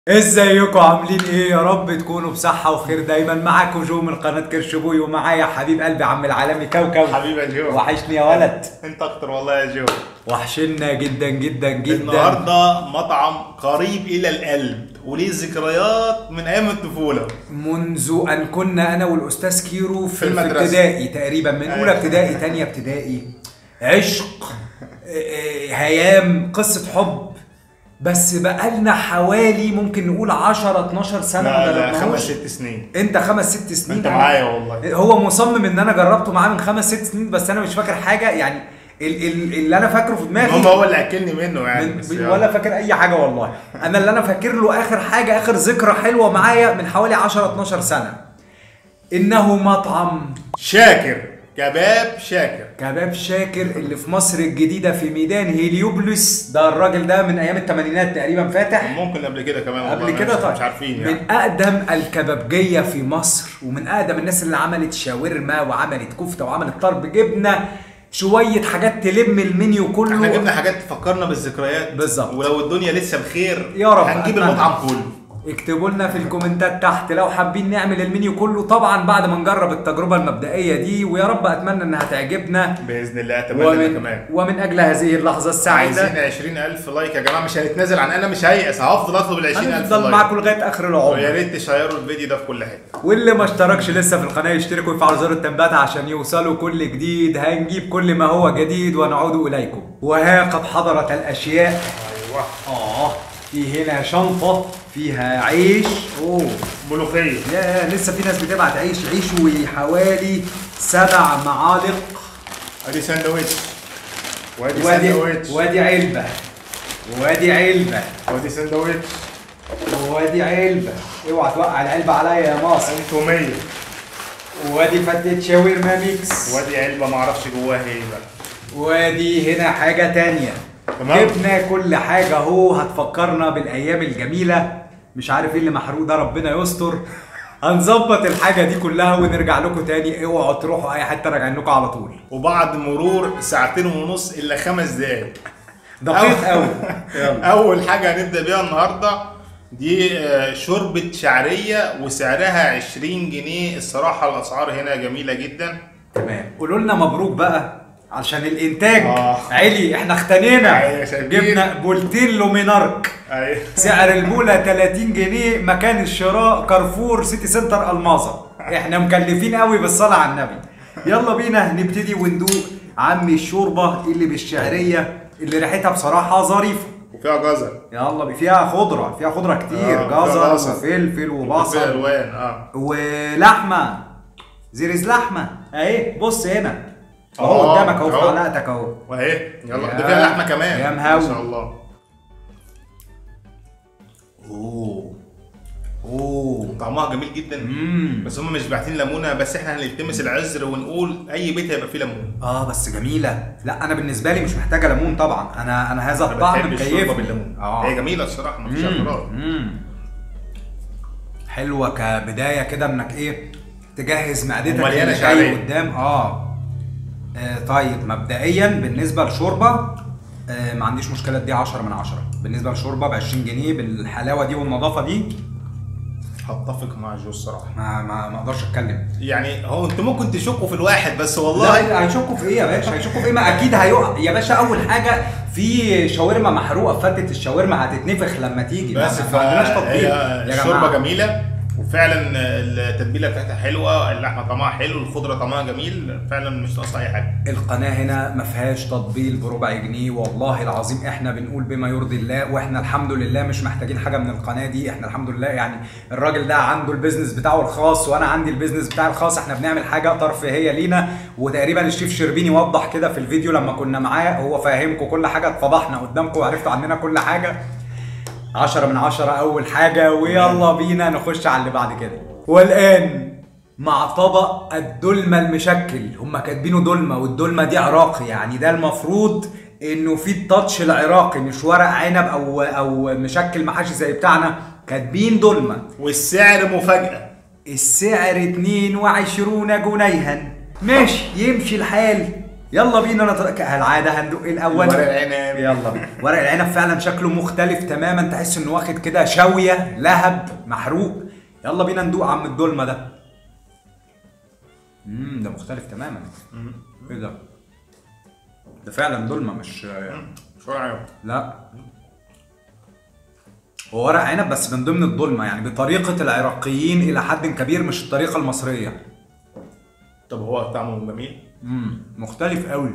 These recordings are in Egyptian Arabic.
ازيكم عاملين ايه يا رب تكونوا بصحة وخير دايما معاكم جو من قناة كرشبوي ومعايا حبيب قلبي عم العالمي كوكب حبيبي يا جو وحشني يا ولد انت اكتر والله يا جو وحشنا جدا جدا جدا النهارده مطعم قريب الى القلب وليه ذكريات من ايام الطفوله منذ ان كنا انا والاستاذ كيرو في, في المدرسة. ابتدائي تقريبا من اولى أيوة. ابتدائي تانية ابتدائي عشق آه، هيام قصة حب بس بقالنا حوالي ممكن نقول 10 12 سنة ما لا لا جربناهوش. خمس ست سنين انت خمس ست سنين انت معايا والله هو مصمم ان انا جربته معاه من خمس ست سنين بس انا مش فاكر حاجه يعني ال- ال- اللي انا فاكره في دماغي المهم هو اللي اكلني منه يعني من بس من- يلا. ولا فاكر اي حاجه والله انا اللي انا فاكر له اخر حاجه اخر ذكرى حلوه معايا من حوالي 10 12 سنه انه مطعم شاكر كباب شاكر كباب شاكر اللي في مصر الجديده في ميدان هيليوبلس ده الراجل ده من ايام الثمانينات تقريبا فاتح ممكن قبل كده كمان والله قبل كده مش- طيب مش عارفين يعني من اقدم الكبابجيه في مصر ومن اقدم الناس اللي عملت شاورما وعملت كفته وعملت طرب جبنه شويه حاجات تلم المنيو كله احنا جبنا حاجات تفكرنا بالذكريات بالظبط. ولو الدنيا لسه بخير يا رب، هنجيب أتمنى. المطعم كله اكتبوا لنا في الكومنتات تحت لو حابين نعمل المنيو كله طبعا بعد ما نجرب التجربه المبدئيه دي ويا رب اتمنى انها تعجبنا باذن الله اتمنى ومن كمان ومن اجل هذه اللحظه السعيده عايزين 20000 لايك يا جماعه مش هنتنازل عن انا مش هيأس هفضل اطلب ال 20000 هنفضل لايك معاكم لغايه اخر ويا العمر ريت تشيروا الفيديو ده في كل حته واللي ما اشتركش لسه في القناه يشترك ويفعل زر التنبيهات عشان يوصلوا كل جديد هنجيب كل ما هو جديد ونعود اليكم وها قد حضرت الاشياء ايوه اه في هنا شنطه فيها عيش اوه ملوخيه يا لسه في ناس بتبعت عيش عيش وحوالي سبع معالق ادي ساندوتش وادي وادي ساندوتش وادي علبه وادي علبه وادي ساندوتش وادي علبه اوعى توقع العلبه عليا يا ماصر توميه وادي فتة شاورما ميكس وادي علبه ما اعرفش جواها ايه بقى وادي هنا حاجة تانية تمام. جبنا كل حاجة اهو هتفكرنا بالأيام الجميلة مش عارف ايه اللي محروق ده ربنا يستر هنظبط الحاجة دي كلها ونرجع لكم تاني اوعوا تروحوا أي حتة راجعين لكم على طول وبعد مرور ساعتين ونص الا خمس دقايق دقيق أول- قوي يلا اول حاجه هنبدا بيها النهارده دي آه، شوربه شعريه وسعرها 20 جنيه الصراحه الاسعار هنا جميله جدا تمام قولوا لنا مبروك بقى عشان الانتاج آه. علي احنا اختنينا أيوة، شايفين؟ جبنا بولتين لومينارك ايوه سعر البولة 30 جنيه مكان الشراء كارفور سيتي سنتر الماظة احنا مكلفين قوي بالصلاة على النبي يلا بينا نبتدي وندوق عمي الشوربة اللي بالشعرية اللي ريحتها بصراحة ظريفة وفيها جزر يلا بي- فيها خضرة فيها خضرة كتير آه، فيها جزر بصل. وفلفل وفيها وبصل الوان اه ولحمة زريز لحمة اهي بص هنا اهو آه، قدامك اهو في أهو. حلقتك اهو واهي يلا يا- ده فيها لحمه كمان يا مهوي. ما شاء الله اوه اوه طعمها جميل جدا مم. بس هم مش باعتين ليمونه بس احنا هنلتمس العذر ونقول اي بيت هيبقى فيه ليمون اه بس جميله لا انا بالنسبه لي مش محتاجه ليمون طبعا انا انا هذا انا الطعم بحب الشوربه مكيفني بالليمون اه هي جميله الصراحه مفيش مم. اعتراض مم. حلوه كبدايه كده انك ايه تجهز معدتك ومليانة اللي جاي شعرية. قدام آه. اه طيب مبدئيا بالنسبه للشوربه آه ما عنديش مشكله دي 10 من 10 بالنسبه للشوربه ب 20 جنيه بالحلاوه دي والنظافه دي هتفق مع جو الصراحه ما ما ما اقدرش اتكلم يعني هو انتوا ممكن تشكوا في الواحد بس لا والله هيشكوا في ايه يا باشا هيشكوا في ايه ما اكيد هيقع يا باشا اول حاجه في شاورما محروقه فتة الشاورما هتتنفخ لما تيجي ما- بس ما عندناش تطبيق هي يا الشوربه جماعه جميله وفعلا التتبيله بتاعتها حلوه اللحمه طعمها حلو الخضره طعمها جميل فعلا مش ناقصه اي حاجه القناه هنا ما فيهاش تطبيل بربع جنيه والله العظيم احنا بنقول بما يرضي الله واحنا الحمد لله مش محتاجين حاجه من القناه دي احنا الحمد لله يعني الراجل ده عنده البيزنس بتاعه الخاص وانا عندي البيزنس بتاعي الخاص احنا بنعمل حاجه ترفيهيه لينا وتقريبا الشيف شربيني وضح كده في الفيديو لما كنا معاه هو فاهمكم كل حاجه اتفضحنا قدامكم وعرفتوا عننا كل حاجه عشرة من عشرة أول حاجة ويلا بينا نخش على اللي بعد كده والآن مع طبق الدلمة المشكل هم كاتبينه دلمة والدلمة دي عراقي يعني ده المفروض انه في التاتش العراقي مش ورق عنب او او مشكل محاشي زي بتاعنا كاتبين دلمة والسعر مفاجاه السعر 22 جنيها ماشي يمشي الحال يلا بينا نترك كالعاده هندق الاول ورق العنب. يلا بينا ورق العنب فعلا شكله مختلف تماما تحس انه واخد كده شاويه لهب محروق يلا بينا ندوق عم الدولمه ده امم ده مختلف تماما ايه ده ده فعلا دولمه مش شوية لا هو ورق عنب بس من ضمن الضلمه يعني بطريقه العراقيين الى حد كبير مش الطريقه المصريه طب هو طعمه جميل امم مختلف قوي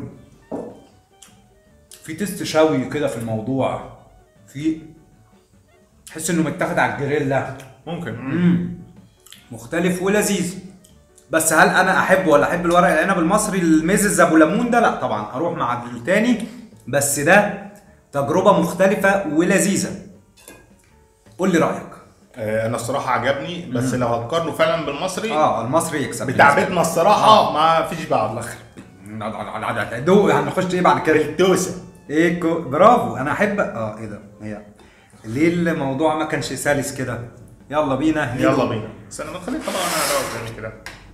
في تيست شوي كده في الموضوع في تحس انه متاخد على الجريلا ممكن امم مختلف ولذيذ بس هل انا احب ولا احب الورق العنب المصري الميزز ابو ليمون ده لا طبعا اروح مع التاني بس ده تجربه مختلفه ولذيذه قول لي رايك آه، انا الصراحه عجبني بس لو هتقارنه فعلا بالمصري اه المصري يكسب بتاع بيتنا الصراحه ما فيش بعض الله يخرب دوق هنخش ايه بعد كده الدوسه ايه كو... برافو انا احب اه ايه ده هي ليه الموضوع ما كانش سلس كده يلا بينا يلا بينا استنى ما تخلي طبعا انا اروح زي كده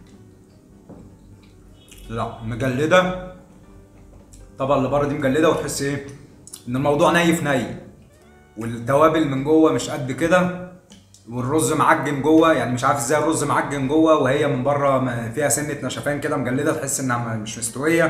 لا مجلده طبعا اللي بره دي مجلده وتحس ايه ان الموضوع ني في ني والتوابل من جوه مش قد كده والرز معجن جوه يعني مش عارف ازاي الرز معجن جوه وهي من بره ما- فيها سنه نشفان كده مجلده تحس انها م- مش مستويه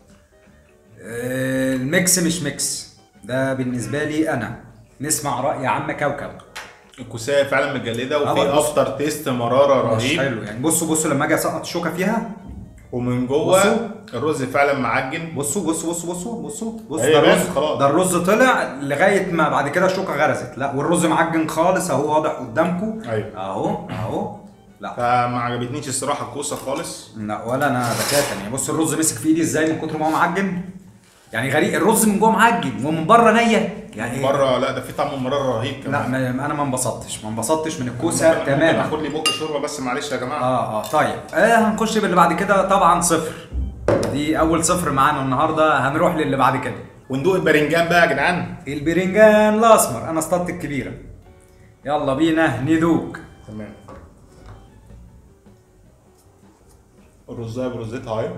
آه، الميكس مش ميكس ده بالنسبه لي انا نسمع راي عم كوكب الكوسايه فعلا مجلده وفي آه، بص. افتر تيست مراره مش رهيب حلو يعني بصوا بصوا لما اجي اسقط الشوكه فيها ومن جوه بصوا. الرز فعلا معجن بصوا بصوا بصوا بصوا بصوا بصوا هي ده بان الرز خلاص. ده الرز طلع لغايه ما بعد كده الشوكه غرزت لا والرز معجن خالص اهو واضح قدامكم ايوه اهو اهو لا فما عجبتنيش الصراحه الكوسه خالص لا ولا انا بتاتا يعني بص الرز مسك في ايدي ازاي من كتر ما هو معجن يعني غريب الرز من جوه معجن ومن بره نيه يعني بره لا ده في طعم مراره رهيب لا كمان ما انا ما انبسطتش ما انبسطتش من الكوسه ممكن- ممكن تماما اخد لي بق شوربه بس معلش يا جماعه اه اه طيب آه هنخش باللي بعد كده طبعا صفر دي اول صفر معانا النهارده هنروح للي بعد كده وندوق البرنجان بقى يا جدعان البرنجان الاسمر انا اصطدت الكبيره يلا بينا ندوق تمام الرزايه برزتها اهي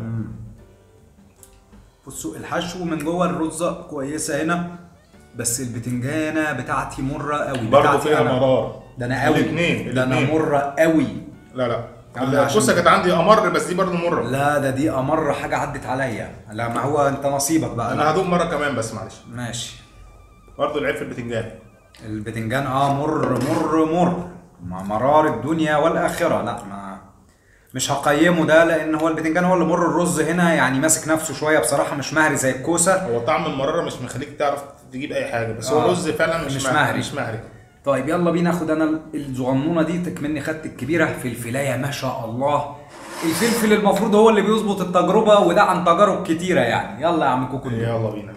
بصوا الحشو من جوه الرزه كويسه هنا بس البتنجانه بتاعتي مره قوي برضه بتاعتي فيها أنا. مرار ده انا قوي الاثنين ده انا الاثنين. مره قوي لا لا عشان- الكوسه كانت عندي امر بس دي برضه مره لا ده دي امر حاجه عدت عليا لا ما هو انت نصيبك بقى انا هدوق مره كمان بس معلش ماشي برضه العيب في البتنجان البتنجان اه مر مر مر مع مرار الدنيا والاخره لا ما مش هقيمه ده لان هو البتنجان هو اللي مر الرز هنا يعني ماسك نفسه شويه بصراحه مش مهري زي الكوسه هو طعم المراره مش مخليك تعرف تجيب اي حاجه بس آه. هو الرز فعلا مش, مش مهري مهري. مش مهري طيب يلا بينا اخد انا الصغنونه دي تكمني خدت الكبيره فلفلايه ما شاء الله الفلفل المفروض هو اللي بيظبط التجربه وده عن تجارب كتيره يعني يلا يا عم كوكو ندوق. يلا بينا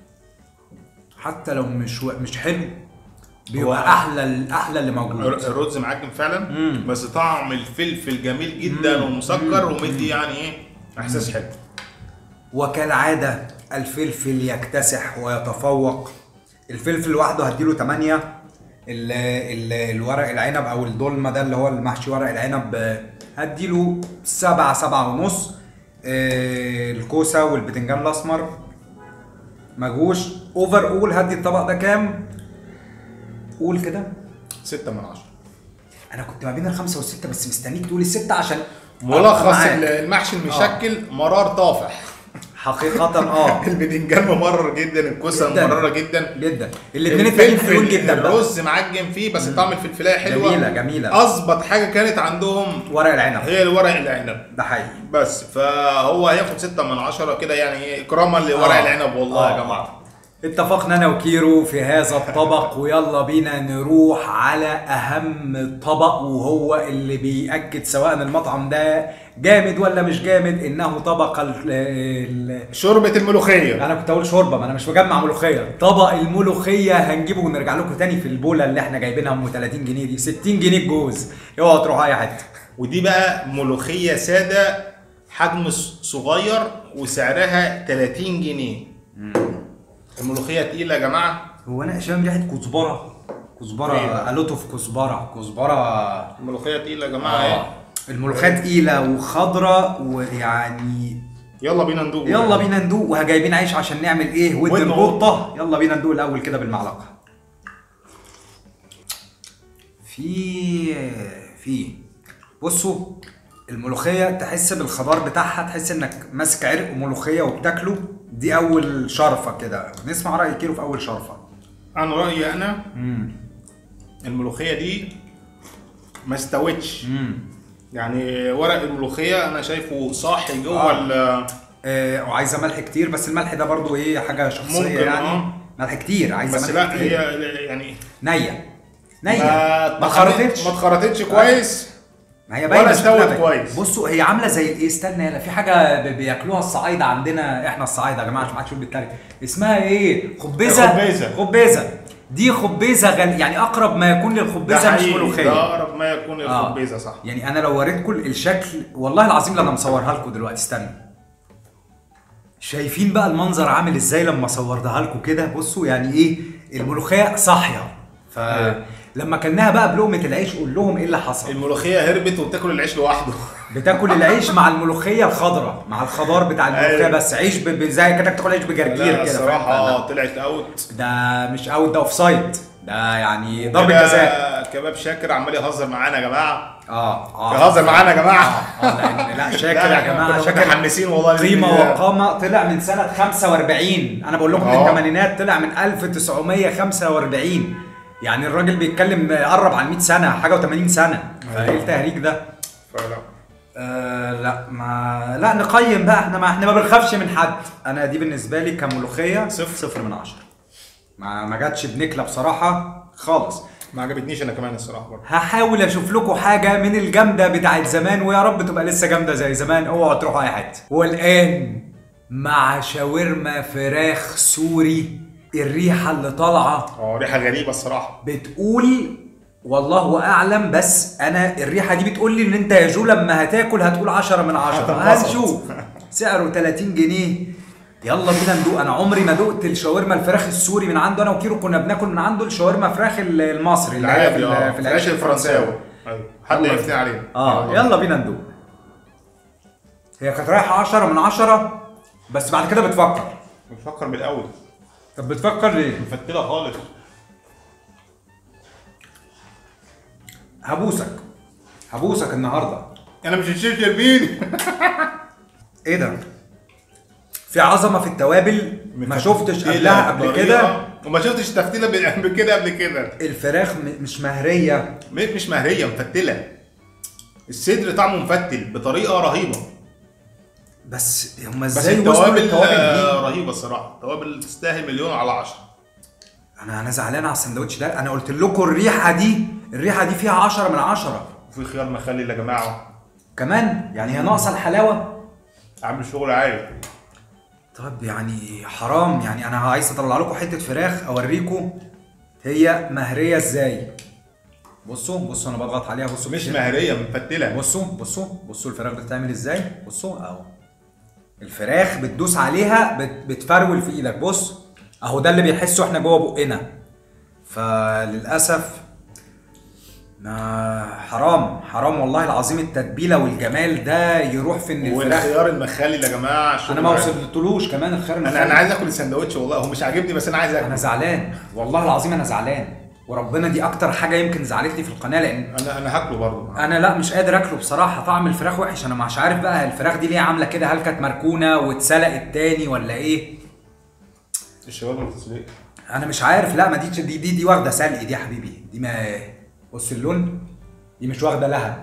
حتى لو مش و... مش حلو هو- بيبقى احلى احلى اللي موجود الرز معجن فعلا مم. بس طعم الفلفل جميل جدا ومسكر ومدي يعني ايه احساس حلو وكالعادة الفلفل يكتسح ويتفوق الفلفل لوحده هديله 8 ال ال الورق العنب او الدولمة ده اللي هو المحشي ورق العنب آه، هديله سبعة سبعة ونص آه، الكوسة والبتنجان الاسمر مجوش اوفر اول هدي الطبق ده كام قول كده ستة من عشرة انا كنت ما بين الخمسة والستة بس مستنيك تقول الستة عشان ملخص معاك. المحشي المشكل مرار طافح حقيقة اه البدنجان ممرر جدا الكوسه جداً. ممرره جدا جدا الاثنين التانيين حلوين جدا بقى. الرز معجن فيه بس طعم الفلفلايه حلوه جميلة جميلة اظبط حاجه كانت عندهم ورق العنب هي الورق العنب ده حقيقي بس فهو هياخد ستة من عشرة كده يعني ايه اكراما لورق آه. العنب والله آه. يا جماعه اتفقنا انا وكيرو في هذا الطبق ويلا بينا نروح على اهم طبق وهو اللي بيأكد سواء المطعم ده جامد ولا مش جامد انه طبق ال ال شوربه الملوخيه انا كنت اقول شوربه ما انا مش مجمع ملوخيه طبق الملوخيه هنجيبه ونرجع لكم تاني في البوله اللي احنا جايبينها ام 30 جنيه دي 60 جنيه الجوز اوعوا تروحوا اي حته ودي بقى ملوخيه ساده حجم ص- صغير وسعرها 30 جنيه الملوخيه تقيله يا جماعه هو انا شامم ريحه كزبره كزبره أيوة. الوتوف كزبره كزبره الملوخيه تقيله يا جماعه آه. ايه الملوخيه تقيله وخضره ويعني يلا بينا ندوق يلا بينا ندوق وجايبين عيش عشان نعمل ايه ود ود القطه يلا بينا ندوق الاول كده بالمعلقه في في بصوا الملوخيه تحس بالخضار بتاعها تحس انك ماسك عرق ملوخيه وبتاكله دي اول شرفه كده نسمع راي كيلو في اول شرفه انا رايي انا الملوخيه دي ما استوتش امم يعني ورق الملوخيه انا شايفه صاحي جوه آه. ال- آه وعايزه ملح كتير بس الملح ده برضو ايه حاجه شخصيه ممكن، يعني آه. ملح كتير عايزه بس ملح لا كتير هي يعني نيه نيه ما ما خرطتش ما اتخرطتش كويس ما هي ولا باينه استوت شكلها باين. كويس. بصوا هي عامله زي الايه استنى يلا في حاجه ب- بياكلوها الصعايده عندنا احنا الصعايده يا جماعه عشان ما حدش يقول بالتالي اسمها ايه خبيزه خبيزة. خبيزه دي خبيزه غل... يعني اقرب ما يكون ده للخبيزه مش حقيقي، ملوخيه ده اقرب ما يكون آه. الخبيزه صح يعني انا لو وريتكم الشكل والله العظيم لا انا مصورها لكم دلوقتي استنى شايفين بقى المنظر عامل ازاي لما صورتها لكم كده بصوا يعني ايه الملوخيه صاحيه فلما كلناها بقى بلقمه العيش قول لهم ايه اللي حصل الملوخيه هربت وبتاكل العيش لوحده بتاكل العيش مع الملوخيه الخضراء مع الخضار بتاع الملوخيه أيوة. بس عيش ب... ب- زي كانك تاكل عيش بجرجير لا كده الصراحه فاهم؟ اه طلعت اوت ده مش اوت ده اوف سايد ده يعني ضربه كده جزاء كباب شاكر عمال يهزر معانا يا جماعه اه اه يهزر معانا يا جماعه اه اه لأن- لا شاكر لا، يا إحنا جماعه كنا شاكر متحمسين والله بإذن قيمه الله. وقامه طلع من سنه 45 انا بقول لكم من آه. الثمانينات طلع من 1945 يعني الراجل بيتكلم قرب عن 100 سنه حاجه و80 سنه فايه التهريج ده؟ فلا آه لا ما لا نقيم بقى احنا ما احنا ما بنخافش من حد انا دي بالنسبه لي كملوخيه صفر صفر من عشرة ما ما جاتش بنكله بصراحه خالص ما عجبتنيش انا كمان الصراحه برضه هحاول اشوف لكم حاجه من الجامده بتاعت زمان ويا رب تبقى لسه جامده زي زمان اوعوا تروحوا اي حته والان مع شاورما فراخ سوري الريحه اللي طالعه اه ريحه غريبه الصراحه بتقول والله اعلم بس انا الريحه دي بتقول لي ان انت يا جو لما هتاكل هتقول 10 من 10 هتنبسط. هنشوف سعره 30 جنيه يلا بينا ندوق انا عمري ما دقت الشاورما الفراخ السوري من عنده انا وكيرو كنا بناكل من عنده الشاورما فراخ المصري اللي هي في, العادي اه ال- في العيش الفرنساوي ايوه حد يلا. يفتي علينا اه يلا بينا ندوق هي كانت رايحه 10 من 10 بس بعد كده بتفكر بنفكر من الاول طب بتفكر ليه؟ مفتله خالص هبوسك هبوسك النهارده انا مش هشيل شربيني ايه ده؟ في عظمه في التوابل ما شفتش قبلها قبل كده وما شفتش تفتيله ب- بكده قبل كده الفراخ م- مش مهريه م- مش مهريه مفتله الصدر طعمه مفتل بطريقه رهيبه بس هما بس ازاي وصلوا التوابل للتوابل آه، دي؟ رهيبه الصراحه التوابل تستاهل مليون على عشرة انا انا زعلان على السندوتش ده انا قلت لكم الريحه دي الريحه دي فيها 10 من 10 وفي خيار مخلل يا جماعه كمان يعني هي ناقصه الحلاوه عامل شغل عالي طب يعني حرام يعني انا عايز اطلع لكم حته فراخ اوريكم هي مهريه ازاي بصوا بصوا انا بضغط عليها بصوا مش كده. مهريه مفتله بصوا بصوا بصوا الفراخ بتتعمل ازاي بصوا اهو الفراخ بتدوس عليها بت بتفرول في ايدك بص اهو ده اللي بنحسه احنا جوه بقنا فللاسف ما حرام حرام والله العظيم التتبيله والجمال ده يروح في ان الفراخ والخيار المخلل يا جماعه شغل انا ما عالي. وصلتلوش كمان الخير انا انا عايز اكل السندوتش والله هو مش عاجبني بس انا عايز انا اكل زعلان والله العظيم انا زعلان وربنا دي اكتر حاجه يمكن زعلتني في القناه لان انا انا هاكله برضه انا لا مش قادر اكله بصراحه طعم الفراخ وحش انا مش عارف بقى الفراخ دي ليه عامله كده هل كانت مركونه واتسلقت تاني ولا ايه الشاورما بتسلق انا مش عارف لا ما دي دي دي, دي واخده سلق دي يا حبيبي دي ما بص اللون دي مش واخده لهب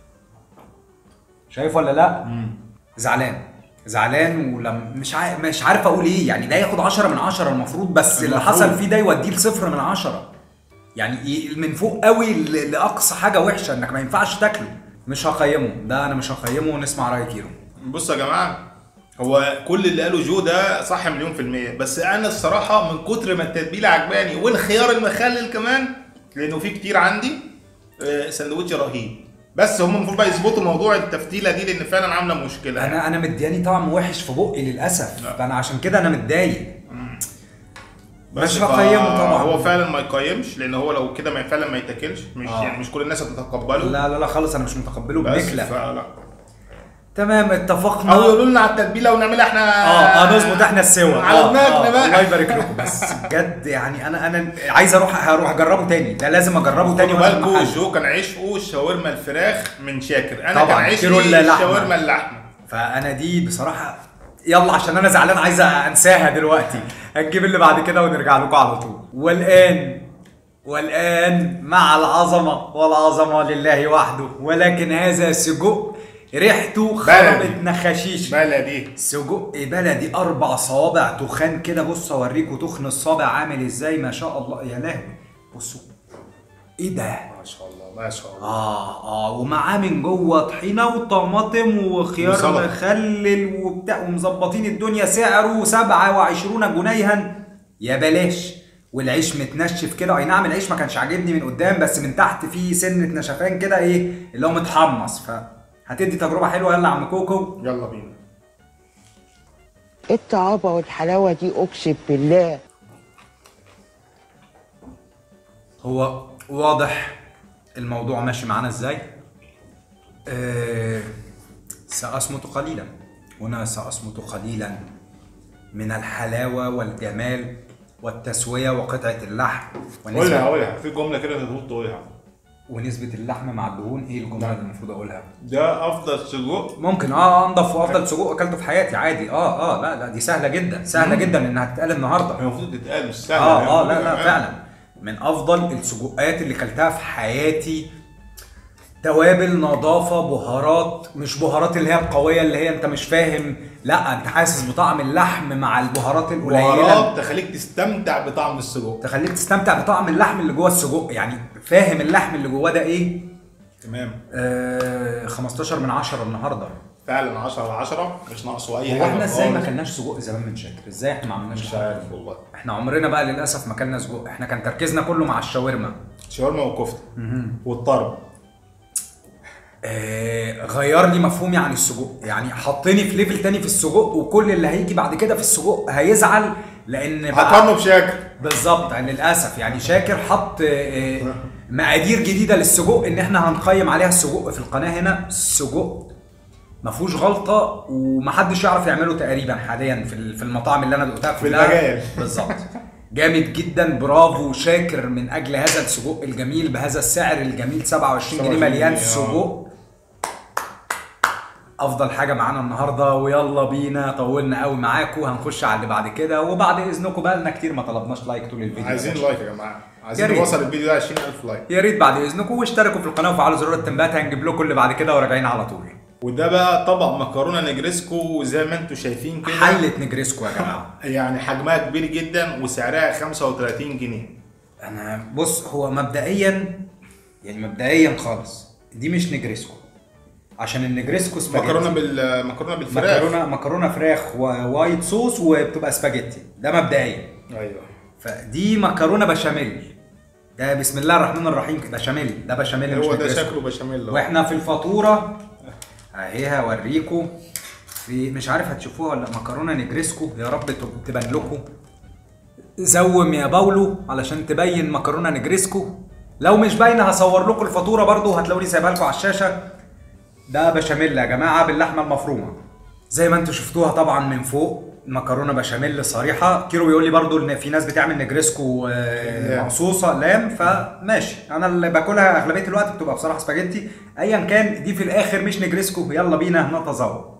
شايف ولا لا زعلان زعلان ولم مش عارف مش عارف اقول ايه يعني ده ياخد 10 من 10 المفروض بس اللي المفروض. حصل فيه ده يوديه لصفر من 10 يعني ي- من فوق قوي ل- لاقصى حاجه وحشه انك ما ينفعش تاكله مش هقيمه ده انا مش هقيمه ونسمع راي كيرو بصوا يا جماعه هو كل اللي قاله جو ده صح مليون في المية بس انا الصراحة من كتر ما التتبيلة عجباني والخيار المخلل كمان لانه في كتير عندي آه، سندوتش رهيب بس هم المفروض بقى يظبطوا موضوع التفتيلة دي لان فعلا عاملة مشكلة انا انا مدياني طعم وحش في بقي للاسف لا. فانا عشان كده انا متضايق بس مش فا- هقيمه طبعا. هو فعلا ما يقيمش لان هو لو كده ما فعلا ما يتاكلش مش آه. يعني مش كل الناس هتتقبله لا لا لا خالص انا مش متقبله بس بنكله فلا تمام اتفقنا او يقولوا لنا على التتبيله ونعملها احنا اه اه نظبط احنا السوا على آه، دماغنا آه، بقى. الله يبارك لكم بس بجد يعني انا انا عايز اروح هروح اجربه تاني ده لازم اجربه تاني خدوا وأنا في بالكم المحل. جو كان عشقه الشاورما الفراخ من شاكر انا طبعاً، كان كيلو عشقي اللحمة. الشاورما اللحمه فانا دي بصراحه يلا عشان انا زعلان عايز انساها دلوقتي هنجيب اللي بعد كده ونرجع لكم على طول والان والان مع العظمه والعظمه لله وحده ولكن هذا سجق ريحته خربت بلدي. نخاشيش بلدي سجق بلدي اربع صوابع تخان كده بص اوريكم تخن الصابع عامل ازاي ما شاء الله يا لهوي بصوا ايه ده ما شاء الله ما شاء الله اه اه ومعاه من جوه طحينه وطماطم وخيار وسلطة. مخلل وبتاع ومظبطين الدنيا سعره 27 جنيها يا بلاش والعيش متنشف كده اي نعم العيش ما كانش عاجبني من قدام بس من تحت فيه سنه نشفان كده ايه اللي هو متحمص فهتدي تجربه حلوه يلا يا عم كوكو يلا بينا ايه الطعابة والحلاوة دي اقسم بالله هو واضح الموضوع ماشي معانا ازاي آه سأصمت قليلا هنا سأصمت قليلا من الحلاوة والجمال والتسوية وقطعة اللحم قولها ونسبة, قولها في جمله كده تقول تقولها ونسبة اللحم مع الدهون ايه الجملة اللي المفروض اقولها ده افضل سجق ممكن اه انضف وافضل سجق اكلته في حياتي عادي اه اه لا لا دي سهلة جدا سهلة جدا انها تتقال النهارده هي المفروض تتقال مش سهله اه هي اه المفروض لا لا تتقال. فعلا من افضل السجقات اللي كلتها في حياتي توابل نظافه بهارات مش بهارات اللي هي القويه اللي هي انت مش فاهم لا انت حاسس بطعم اللحم مع البهارات القليله بهارات تخليك تستمتع بطعم السجق تخليك تستمتع بطعم اللحم اللي جوه السجق يعني فاهم اللحم اللي جواه ده ايه تمام آه 15 من 10 النهارده فعلا 10 على 10 مش ناقصه اي هو حاجه احنا ازاي ما خالص. كلناش سجق زمان من شاكر ازاي احنا ما عملناش مش الحركة عارف دي؟ والله احنا عمرنا بقى للاسف ما كلنا سجق احنا كان تركيزنا كله مع الشاورما شاورما وكفته والطرب آه، غير لي مفهومي عن السجق يعني حطني في ليفل تاني في السجق وكل اللي هيجي بعد كده في السجق هيزعل لان بقى- هقارنه بشاكر بالظبط يعني للاسف يعني شاكر حط آه، آه، مقادير جديده للسجق ان احنا هنقيم عليها السجق في القناه هنا السجق ما فيهوش غلطه ومحدش يعرف يعمله تقريبا حاليا في ال- في المطاعم اللي انا دقتها في كلها المجال. بالظبط جامد جدا برافو شاكر من اجل هذا السجق الجميل بهذا السعر الجميل 27 جنيه 27 مليان جنيه، آه. سجق افضل حاجه معانا النهارده ويلا بينا طولنا قوي معاكم هنخش على اللي بعد كده وبعد اذنكم بقى لنا كتير ما طلبناش لايك طول الفيديو عايزين لايك يا جماعه يا عايزين ريت. نوصل الفيديو ده 20000 لايك يا ريت بعد اذنكم واشتركوا في القناه وفعلوا زرار التنبيهات هنجيب لكم اللي بعد كده وراجعين على طول وده بقى طبق مكرونه نجريسكو زي ما انتم شايفين كده حله نجريسكو يا جماعه يعني حجمها كبير جدا وسعرها 35 جنيه انا بص هو مبدئيا يعني مبدئيا خالص دي مش نجريسكو عشان النجريسكو سباجيتي مكرونه بال مكرونه بالفراخ مكرونه مكرونه فراخ ووايت صوص وبتبقى سباجيتي ده مبدئيا ايوه فدي مكرونه بشاميل ده بسم الله الرحمن الرحيم بشاميل ده بشاميل مش هو ده نجريسكو. شكله بشاميل أهو. واحنا في الفاتوره اهي هوريكم في مش عارف هتشوفوها ولا مكرونه نجريسكو يا رب تب- تبان لكم زوم يا باولو علشان تبين مكرونه نجريسكو لو مش باينه هصور لكم الفاتوره برضو هتلاقوني سايبها لكم على الشاشه ده بشاميل يا جماعه باللحمه المفرومه زي ما انتم شفتوها طبعا من فوق مكرونه بشاميل صريحه كيرو بيقول لي برضو ان في ناس بتعمل نجريسكو آه، لام. مقصوصه لام فماشي انا اللي باكلها اغلبيه الوقت بتبقى بصراحه سباجيتي ايا كان دي في الاخر مش نجريسكو يلا بينا نتذوق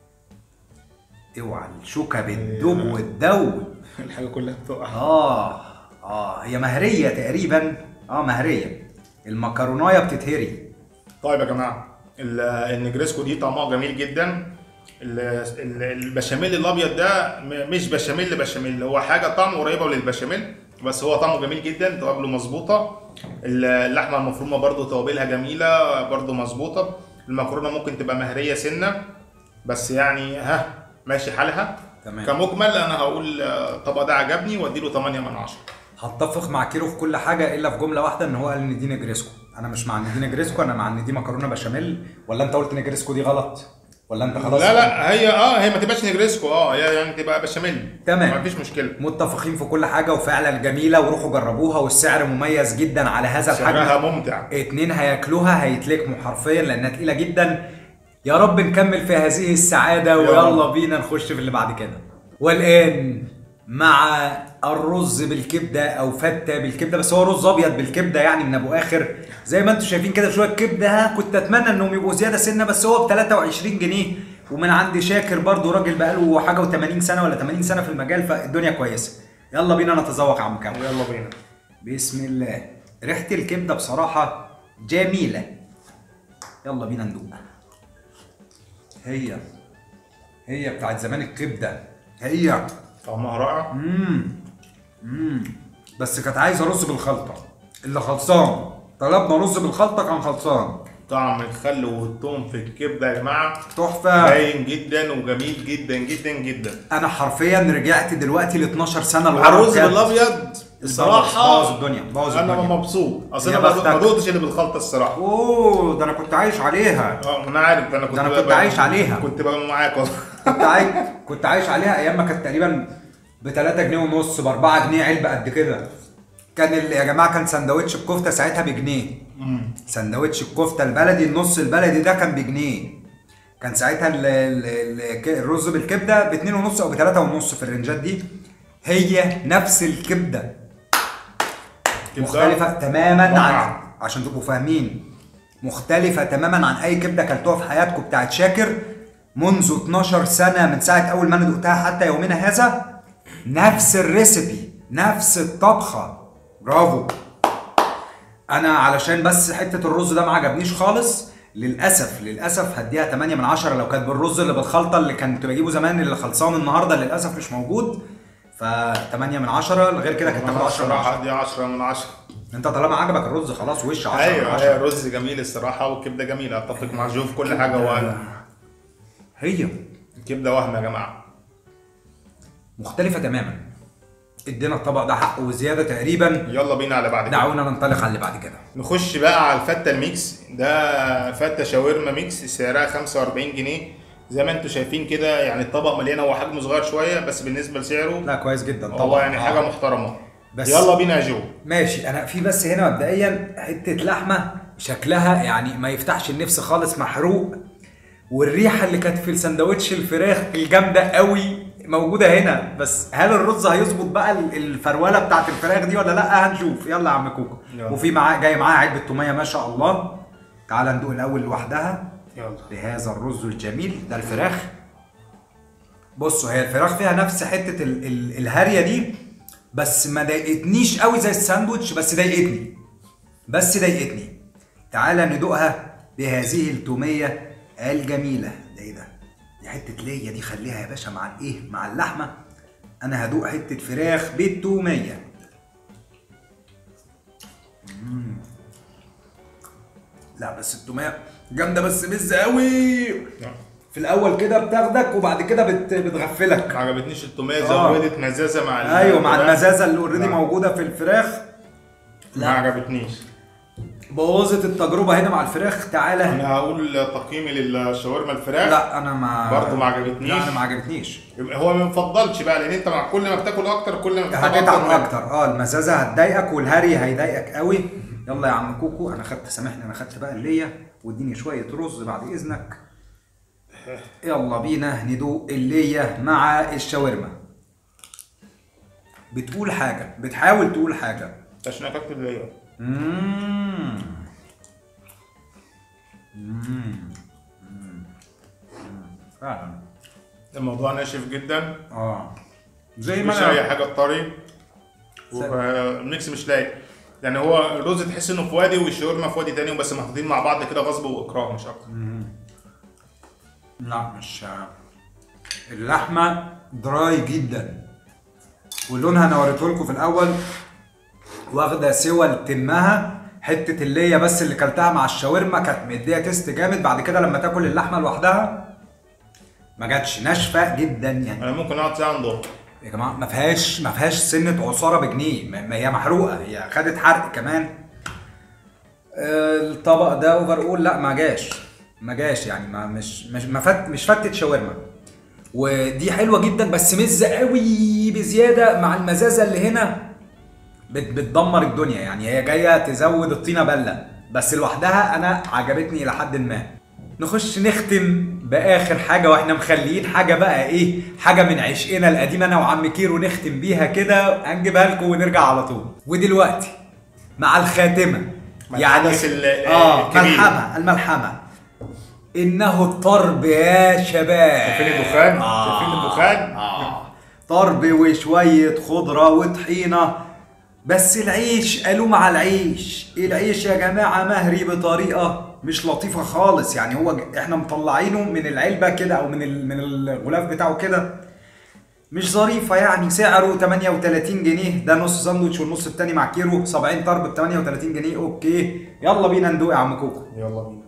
اوعى الشوكه بتدوب وتدوب الحاجه كلها بتقع اه اه هي مهريه تقريبا اه مهريه المكرونايه بتتهري طيب يا جماعه ال- النجريسكو دي طعمها جميل جدا ال- ال- البشاميل الابيض ده م- مش بشاميل بشاميل هو حاجه طعمه قريبه للبشاميل بس هو طعمه جميل جدا توابله مظبوطه ال- اللحمه المفرومه برضو توابلها جميله برضو مظبوطه المكرونه ممكن تبقى مهريه سنه بس يعني ها ماشي حالها تمام. كمجمل انا هقول آه، الطبق ده عجبني واديله 8 من 10 هتفق مع كيرو في كل حاجه الا في جمله واحده ان هو قال ان دي نجريسكو انا مش مع ان دي نجريسكو انا مع ان دي مكرونه بشاميل ولا انت قلت نجريسكو دي غلط ولا انت خلاص لا لا هي اه هي ما تبقاش نجريسكو اه هي يعني تبقى بشاميل تمام. مفيش مشكله متفقين في كل حاجه وفعلا جميله وروحوا جربوها والسعر مميز جدا على هذا الحجم سعرها ممتع اتنين هياكلوها هيتلكموا حرفيا لانها تقيله جدا يا رب نكمل في هذه السعاده يا ويلا رب. بينا نخش في اللي بعد كده والان مع الرز بالكبده او فته بالكبده بس هو رز ابيض بالكبده يعني من ابو اخر زي ما انتم شايفين كده شويه كبده ها كنت اتمنى انهم يبقوا زياده سنه بس هو ب 23 جنيه ومن عند شاكر برضو راجل بقاله حاجه و80 سنه ولا 80 سنه في المجال فالدنيا كويسه يلا بينا نتذوق يا عم كامل يلا بينا بسم الله ريحه الكبده بصراحه جميله يلا بينا ندوق هي هي بتاعت زمان الكبده هي طعمها رائع امم امم بس كانت عايزه رز بالخلطه اللي خلصان طلبنا رز بالخلطه كان خلصان طعم الخل والثوم في الكبده يا جماعه تحفه باين جدا وجميل جدا جدا جدا انا حرفيا رجعت دلوقتي ل 12 سنه مع لورا الرز بجد. بالابيض الصراحه بوظ الدنيا بوظ انا الدنيا مبسوط اصل يا انا ما بختك. ما دقتش اللي بالخلطه الصراحه اوه ده انا كنت عايش عليها اه انا عارف انا كنت ده أنا بقى- كنت عايش عليها. كنت بقى معاك والله كنت عايش كنت عايش عليها ايام ما كانت تقريبا ب 3 جنيه ونص ب 4 جنيه علبه قد كده كان ال- يا جماعه كان سندوتش الكفته ساعتها بجنيه سندوتش الكفته البلدي النص البلدي ده كان بجنيه كان ساعتها ال- ال- ال- الرز بالكبده باتنين ونص او بتلاته ونص في الرنجات دي هي نفس الكبده كبدة مختلفه تماما عن رائعة. عشان تبقوا فاهمين مختلفه تماما عن اي كبده اكلتوها في حياتكم بتاعت شاكر منذ 12 سنه من ساعه اول ما انا دقتها حتى يومنا هذا نفس الريسبي نفس الطبخه برافو انا علشان بس حته الرز ده ما عجبنيش خالص للاسف للاسف هديها 8 من 10 لو كانت بالرز اللي بالخلطه اللي كنت بجيبه زمان اللي خلصان النهارده للاسف مش موجود ف 8 من 10 غير كده كانت تاخد 10 من 10 الصراحه دي 10 من 10 انت طالما عجبك الرز خلاص وش 10 من ايوه 10 هي رز جميل الصراحه والكبده جميله اتفق مع جو في كل حاجه وهم هي الكبده وهم يا جماعه مختلفه تماما ادينا الطبق ده حقه وزياده تقريبا يلا بينا على بعد كده دعونا ننطلق على اللي بعد كده نخش بقى على الفته الميكس ده فته شاورما ميكس سعرها 45 جنيه زي ما انتم شايفين كده يعني الطبق مليان هو حجمه صغير شويه بس بالنسبه لسعره لا كويس جدا طبعا هو يعني آه. حاجه محترمه بس- يلا بينا يا جو ماشي انا في بس هنا مبدئيا حته لحمه شكلها يعني ما يفتحش النفس خالص محروق والريحه اللي كانت في السندوتش الفراخ الجامده قوي موجوده هنا بس هل الرز هيظبط بقى ال- الفروله بتاعت الفراخ دي ولا لا هنشوف يلا يا عم كوكو يلا. وفي معاه جاي معاه علبه توميه ما شاء الله تعال ندوق الاول لوحدها يلا بهذا الرز الجميل ده الفراخ بصوا هي الفراخ فيها نفس حته ال ال الهاريه دي بس ما ضايقتنيش قوي زي الساندوتش بس ضايقتني بس ضايقتني تعالى ندوقها بهذه التوميه الجميله ده ايه ده دي حته ليا دي خليها يا باشا مع الايه مع اللحمه انا هدوق حته فراخ بالتوميه مم. لا بس التوميه جامده بس مزه قوي في الاول كده بتاخدك وبعد كده بت... بتغفلك ما عجبتنيش التوميه آه. زودت مزازه مع ال- ايوه مع الفراخ. المزازه اللي اوريدي لا. موجوده في الفراخ ما لا. عجبتنيش بوظت التجربه هنا مع الفراخ تعالى انا هقول تقييمي للشاورما الفراخ لا انا ما برضه ما عجبتنيش. لا انا ما عجبتنيش يبقى هو ما يفضلش بقى لان انت مع كل ما بتاكل اكتر كل ما بتاكل هتتعب منه. اكتر اه المزازه هتضايقك والهري هيضايقك قوي يلا يا عم كوكو انا خدت سامحني انا خدت بقى اللية واديني شويه رز بعد اذنك يلا بينا ندوق اللية مع الشاورما بتقول حاجه بتحاول تقول حاجه عشان انا اكتب ليا مم. مم. فعلا الموضوع ناشف جدا اه زي مش ما اي انا حاجه طري والميكس مش لايق يعني هو الرز تحس انه في وادي والشاورما في وادي تاني بس محطوطين مع بعض كده غصب واكراه مش اكتر لا مش اللحمه دراي جدا ولونها انا وريته لكم في الاول واخده سوى لتمها حته اللي بس اللي كلتها مع الشاورما كانت مديه تيست جامد بعد كده لما تاكل اللحمه لوحدها ما جاتش ناشفه جدا يعني انا ممكن اقعد ساعه ندور يا جماعه ما فيهاش ما فيهاش سنه عصاره بجنيه ما ما هي محروقه هي خدت حرق كمان آه، الطبق ده اوفر اول لا ما جاش ما جاش يعني ما مش مش ما فت مش فتت شاورما ودي حلوه جدا بس مزه قوي بزياده مع المزازه اللي هنا بت بتدمر الدنيا يعني هي جايه تزود الطينه بله بس لوحدها انا عجبتني الى حد ما نخش نختم باخر حاجه واحنا مخليين حاجه بقى ايه حاجه من عشقنا القديم انا وعم كيرو نختم بيها كده هنجيبها لكم ونرجع على طول ودلوقتي مع الخاتمه مع يعني الحدث ال- اه الكبير. ملحمه الملحمه انه الطرب يا شباب شايفين الدخان؟ شايفين الدخان؟ آه. طرب وشويه خضره وطحينه بس العيش قالوا مع العيش العيش يا جماعه مهري بطريقه مش لطيفه خالص يعني هو ج- احنا مطلعينه من العلبه كده او من ال- من الغلاف بتاعه كده مش ظريفه يعني سعره 38 جنيه ده نص ساندوتش والنص التاني مع كيلو 70 طرب ب 38 جنيه اوكي يلا بينا ندوق يا عم كوكو يلا بينا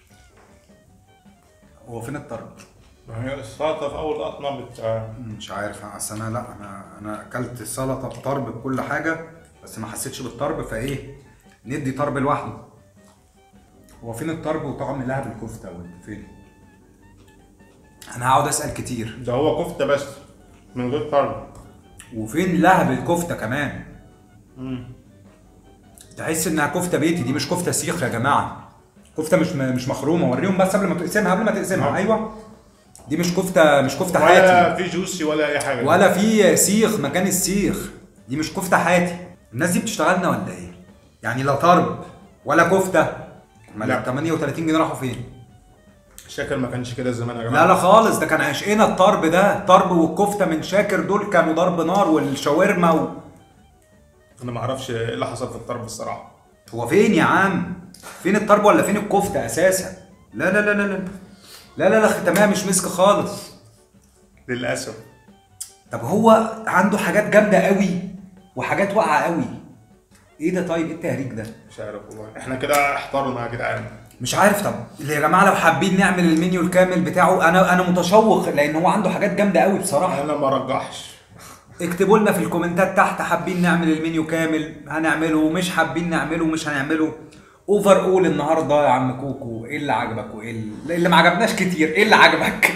هو فين الطرب ما هي السلطه في اول قطمه بت مش عارف اصل انا لا انا انا اكلت سلطه بطرب بكل حاجه بس ما حسيتش بالطرب فايه ندي طرب لوحده هو فين الطرب وطعم لهب الكفته وانت فين انا هقعد اسال كتير ده هو كفته بس من غير طرب وفين لهب الكفته كمان مم. تحس انها كفته بيتي دي مش كفته سيخ يا جماعه كفته مش مش مخرومه وريهم بس قبل ما تقسمها قبل ما تقسمها نعم. ايوه دي مش كفته مش كفته حياتي ولا في جوسي ولا اي حاجه ولا في سيخ مكان السيخ دي مش كفته حياتي الناس دي بتشتغلنا ولا ايه يعني لا طرب ولا كفته ما لا. ال 38 جنيه راحوا فين شاكر ما كانش كده زمان يا جماعه لا لا خالص ده كان عشقنا الطرب ده الطرب والكفته من شاكر دول كانوا ضرب نار والشاورما و... انا ما اعرفش ايه اللي حصل في الطرب الصراحه هو فين يا عم فين الطرب ولا فين الكفته اساسا لا لا لا لا لا لا لا لا ختامها مش مسك خالص للاسف طب هو عنده حاجات جامده قوي وحاجات واقعه قوي ايه ده طيب ايه التهريج ده مش عارف والله احنا كده احترنا يا جدعان مش عارف طب يا جماعه لو حابين نعمل المنيو الكامل بتاعه انا انا متشوق لان هو عنده حاجات جامده قوي بصراحه انا ما رجحش اكتبوا لنا في الكومنتات تحت حابين نعمل المنيو كامل هنعمله مش حابين نعمله مش هنعمله اوفر اول النهارده يا عم كوكو ايه اللي عجبك وايه اللي, اللي ما عجبناش كتير ايه اللي عجبك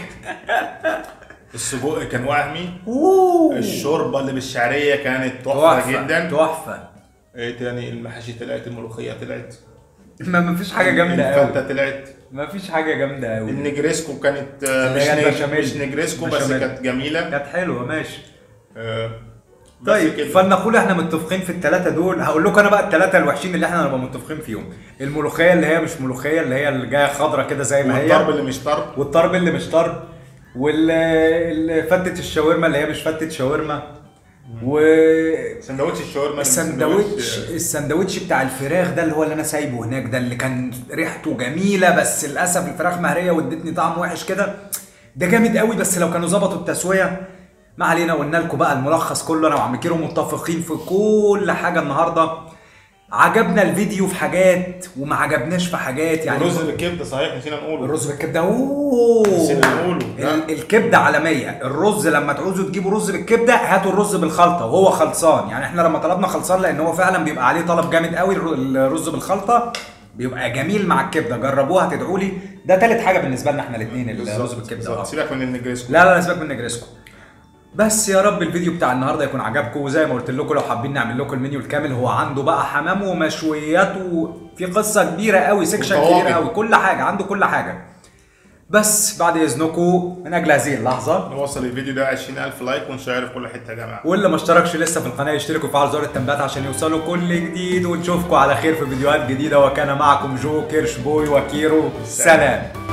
السجق كان وهمي اوه الشوربه اللي بالشعريه كانت تحفه جدا تحفه ايه تاني المحاشي طلعت الملوخيه طلعت ما ما فيش حاجه جامده قوي الفته طلعت ما فيش حاجه جامده قوي النجريسكو كانت آه، اللي مش هي نج- البشاميل. مش نجريسكو بس بشاميل. كانت جميله كانت حلوه ماشي آه، بس طيب كده. فلنقول احنا متفقين في الثلاثه دول هقول لكم انا بقى الثلاثه الوحشين اللي احنا نبقى متفقين فيهم الملوخيه اللي هي مش ملوخيه اللي هي اللي جايه خضره كده زي ما هي والطرب اللي مش طرب والطرب اللي مش طرب والفتة الشاورما اللي هي مش فتة شاورما سندوتش الشاورما والسندوتش السندوتش بتاع الفراخ ده اللي هو اللي انا سايبه هناك ده اللي كان ريحته جميله بس للاسف الفراخ مهريه وادتني طعم وحش كده ده جامد قوي بس لو كانوا ظبطوا التسويه ما علينا قلنا لكم بقى الملخص كله انا وعم كيرو متفقين في كل حاجه النهارده عجبنا الفيديو في حاجات وما عجبناش في حاجات يعني الرز بالكبده صحيح نسينا نقوله الرز بالكبده اوه نسينا نقوله لا. ال- الكبده عالميه الرز لما تعوزوا تجيبوا رز بالكبده هاتوا الرز بالخلطه وهو خلصان يعني احنا لما طلبنا خلصان لان هو فعلا بيبقى عليه طلب جامد قوي الر- الرز بالخلطه بيبقى جميل مع الكبده جربوها تدعوا لي ده تالت حاجه بالنسبه لنا احنا الاثنين الرز بالظبط بالكبده بالظبط. آه. سيبك من النجريسكو لا لا لا سيبك من نجرسكو بس يا رب الفيديو بتاع النهارده يكون عجبكم وزي ما قلت لكم لو حابين نعمل لكم المنيو الكامل هو عنده بقى حمام ومشويات وفي قصه كبيره قوي سيكشن وطواجن. كبيره قوي كل حاجه عنده كل حاجه بس بعد اذنكم من اجل هذه اللحظه نوصل الفيديو ده 20000 لايك ونشير في كل حته يا جماعه واللي ما اشتركش لسه في القناه يشترك ويفعل زر التنبيهات عشان يوصلوا كل جديد ونشوفكم على خير في فيديوهات جديده وكان معكم جو كيرش بوي وكيرو سلام